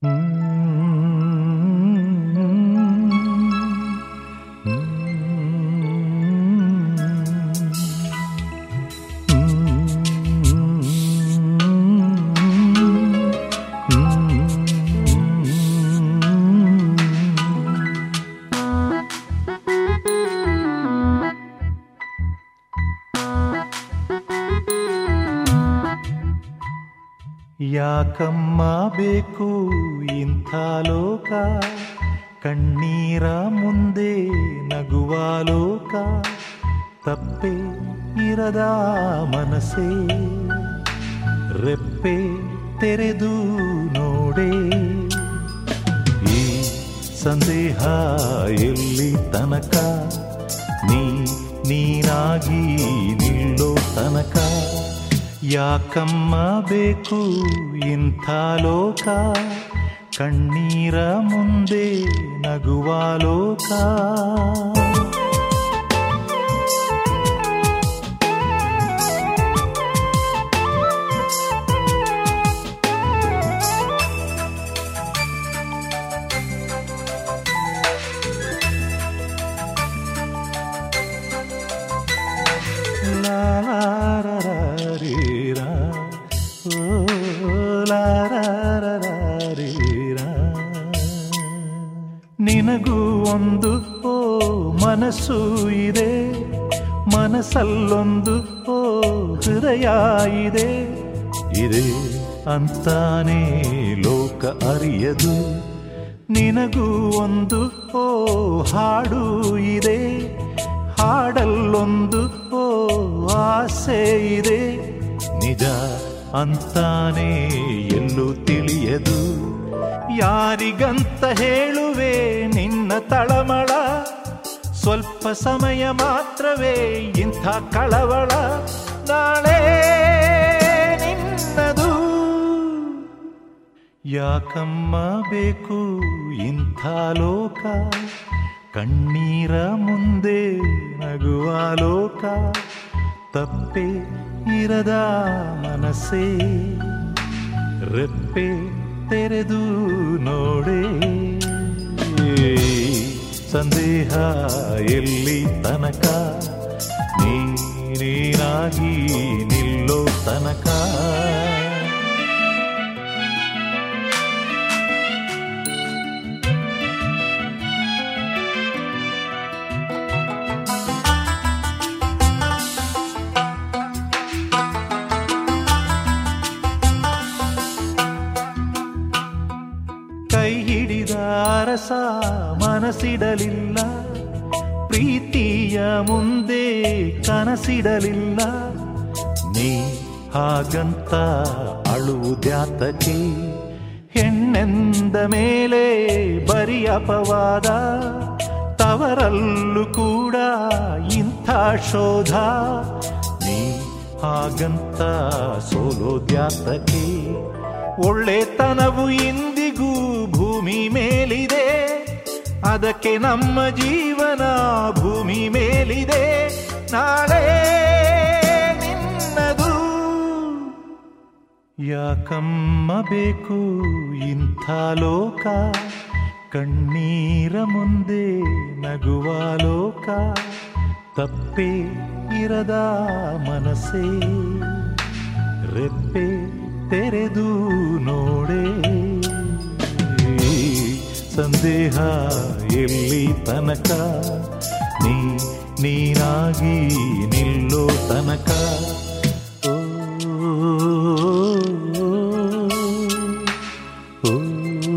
ಯಾಕಮ್ಮ ಬೇಕು ಇಂಥ ಲೋಕ ಕಣ್ಣೀರ ಮುಂದೆ ನಗುವ ಲೋಕ ತಪ್ಪೆ ಇರದ ಮನಸ್ಸೇ ರೆಪ್ಪೆ ತೆರೆದು ನೋಡೆ ಈ ಸಂದೇಹ ಎಲ್ಲಿ ತನಕ ನೀ ನೀನಾಗಿ ನಿಲ್ಲೋ ತನಕ ಯಾಕಮ್ಮ ಬೇಕು ಇಂಥ ಲೋಕ ಕಣ್ಣೀರ ಮುಂದೆ ನಗುವ ಲೋಕ ಲಾ ಲಾ ರಾ ರಾ ರೀ ರಾ. ಓ ಲಾ ರಾ ರಾ ರಾ ರೀ ರಾ. ನಿನಗೂ ಒಂದು ಓ ಮನಸ್ಸು ಇದೆ ಮನಸ್ಸಲ್ಲೊಂದು ಓ ಹೃದಯ ಇದೆ ಇದೆ ಅಂತಾನೆ ಲೋಕ ಅರಿಯದು ನಿನಗೂ ಒಂದು ಓ ಹಾಡು ಇದೆ ಹಾಡಲ್ಲೊಂದು ಓ ಆಸೆ ಇದೆ ನಿಜ ಅಂತಾನೆ ಎಲ್ಲೂ ತಿಳಿಯದು ಯಾರಿಗಂತ ಹೇಳುವೆ ನಿನ್ನ ತಳಮಳ ಸ್ವಲ್ಪ ಸಮಯ ಮಾತ್ರವೇ ಇಂಥ ಕಳವಳ ನಾಳೆ ನಿನ್ನದು ಯಾಕಮ್ಮ ಬೇಕು ಇಂಥ ಲೋಕ ಕಣ್ಣೀರ ಮುಂದೆ ನಗುವ ಲೋಕ ತಪ್ಪೆ ಇರದ ಮನಸ್ಸೇ ರೆಪ್ಪೆ ತೆರೆದು ನೋಡೆ ಸಂದೇಹ ಎಲ್ಲಿ ತನಕ ನೀ ನೀನಾಗಿ ನಿಲ್ಲೋ ತನಕ ಕೈ ಹಿಡಿದ ಅರಸ ಮನಸ್ಸಿಡಲಿಲ್ಲ ಪ್ರೀತಿಯ ಮುಂದೆ ಕನಸಿಡಲಿಲ್ಲ ನೀ ಹಾಗಂತ ಅಳುವುದ್ಯಾತಕ್ಕೆ ಹೆಣ್ಣೆಂದ ಮೇಲೆ ಬರಿ ಅಪವಾದ ತವರಲ್ಲೂ ಕೂಡ ಇಂಥ ಶೋಧ ನೀ ಹಾಗಂತ ಸೋಲೋದ್ಯಾತಕ್ಕೆ ಒಳ್ಳೆತನವು ಇಂದಿಗೂ ಭೂಮಿ ಮೇಲಿದೆ ಅದಕ್ಕೆ ನಮ್ಮ ಜೀವನ ಭೂಮಿ ಮೇಲಿದೆ ನಾಳೆ ನಿನ್ನದು ಯಾಕಮ್ಮ ಬೇಕು ಇಂಥ ಲೋಕ ಕಣ್ಣೀರ ಮುಂದೆ ನಗುವ ಲೋಕ ತಪ್ಪೆ ಇರದ ಮನಸ್ಸೇ ರೆಪ್ಪೆ ತೆರೆದು ನೋಡೆ ಸಂದೇಹ ಎಲ್ಲಿ ತನಕ ನೀ ನೀನಾಗಿ ನಿಲ್ಲೋ ತನಕ ಓ, ಓ, ಓ.